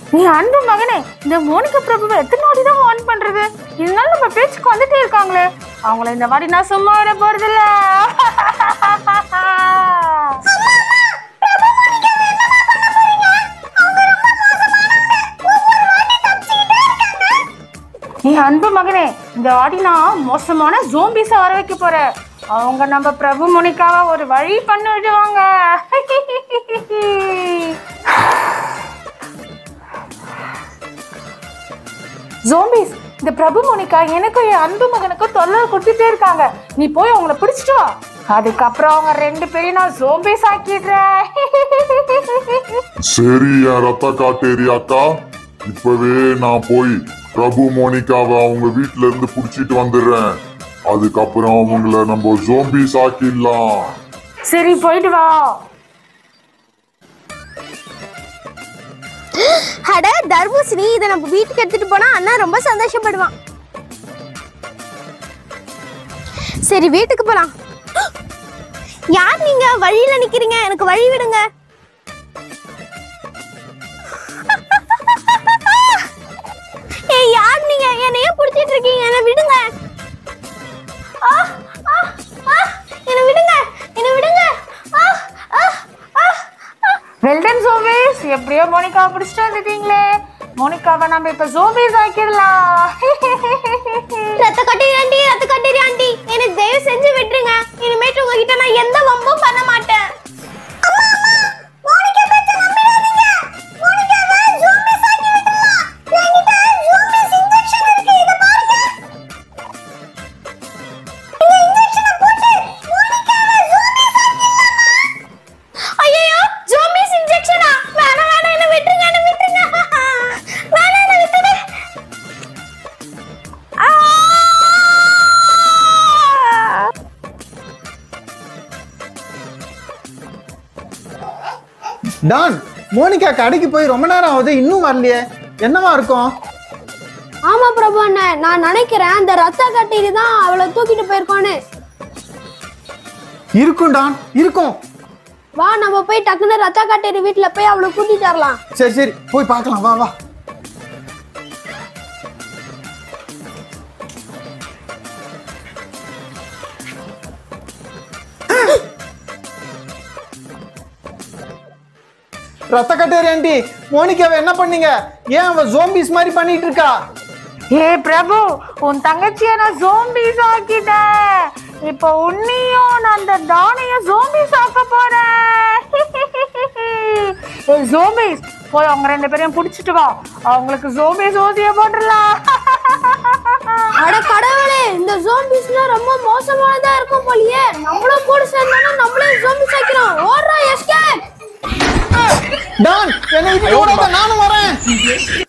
நீ அன்பு மகனே இந்த மோனிகா பிரபுவை எத்தனை வாட்டி தான் வார்ன் பண்றது இருந்தாலும் நம்ம பேச்சுக்கு வந்துட்டே இருக்காங்களே அவங்கள இந்த வாட்டி நான் சும்மா விட போறதில்ல நீ அன்பு மகனே இந்த வாட்டி நான் மோசமான ஜோம்பிஸ வர வைக்க போறேன் அவங்க நம்ம பிரபு மோனிகாவை ஒரு வழி பண்ணி விடுவாங்க ஜோம்பிஸ் இந்த பிரபு மோனிகா எனக்கும் என் அன்பு மகனுக்கும் தொல்லை கொடுத்துட்டே இருக்காங்க நீ போய் அவங்கள பிடிச்சிட்டு வா அதுக்கப்புறம் அவங்க ரெண்டு பேரையும் நான் ஜோம்பிஸ் ஆக்கிடுறேன் சரி என் ரத்த காட்டேரி அக்கா இப்பவே நான் போய் பிரபு மோனிகாவை அவங்க வீட்ல இருந்து புடிச்சிட்டு வந்துடுறேன் அதுக்கப்புறம் அவங்கள நம்ம ஜோம்பிஸ் ஆக்கிடலாம் சரி போயிட்டு வா அட தர்பூசணி இதை நம்ம வீட்டுக்கு எடுத்துட்டு போனா அண்ணா ரொம்ப சந்தோஷப்படுவான் சரி வீட்டுக்கு போலாம் யார் நீங்க வழியில நிக்கிறீங்க எனக்கு வழி விடுங்க ஏய் யார் நீங்க என்னை ஏன் பிடிச்சிட்டு இருக்கீங்க என்ன விடுங்க ஆ, ஆ, ஆ, என்னை விடுங்க என்னை விடுங்க ஆ, ஆ, ஆ, ஆ. வெல்டன் ஜோம்பிஸ் எப்படியோ மோனிகாவை பிடிச்சிட்டு வந்துட்டீங்களே மோனிகாவை நம்ம இப்ப ஜோம்பிஸ் ஆக்கிடலாம் ரத்த கட்டீரி ஆண்டி ரத்த கட்டீரி ஆண்டி எனக்கு தயவு செஞ்சு விட்டுருங்க இனிமேட்டு உங்ககிட்ட நான் எந்த வம்பும் பண்ண மாட்டேன் ஐயோ ஜோம்பிஸ் இன்ஜெக்ஷனா வேணாம் வேணாம் என்ன விட்டுருங்க என்ன விட்டுருங்க வேணாம் என்ன விட்டுடு டான் மோனிகா கடைக்கு போய் ரொம்ப நேரம் ஆகுது இன்னும் வரலையே என்னவா இருக்கும் ஆமா பிரபு அண்ணன் நான் நினைக்கிறேன் அந்த ரத்த கட்டீரி தான் அவளை தூக்கிட்டு போயிருக்கான்னு இருக்கும் டான் இருக்கும் வா நம்ம போய் டக்குன்னு ரத்த கட்டீரி வீட்டுல போய் அவளை கூட்டிட்டு வரலாம் சரி சரி போய் பார்க்கலாம் வா வா ரத்த கட்டேரி ஆண்டி மோனிகாவை என்ன பண்ணீங்க ஏன் அவ ஜோம்பிஸ் மாதிரி பண்ணிட்டு இருக்கா ஏ பிரபு உன் தங்கச்சியை நான் ஜோம்பிஸ் ஆக்கிட்டேன் இப்போ உன்னையும் நான் அந்த தானையும் ஜோம்பிஸ் ஆக்க போறேன் ஏ ஜோம்பிஸ் போய் அவங்க ரெண்டு பேரையும் பிடிச்சிட்டு வா அவங்களுக்கு ஜோம்பிஸ் ஊதிய போட்டுடலாம் அட கடவுளே இந்த ஜோம்பிஸ்னா ரொம்ப மோசமானதா இருக்கும் போலியே நம்மளும் கூட சேர்ந்தாலும் நம்மளே ஜோம்பிஸ் ஆக்கிறோம் ஓடுறா எஸ்கேப் டான் என்னை விட்டு ஓடாத நானும் வரேன்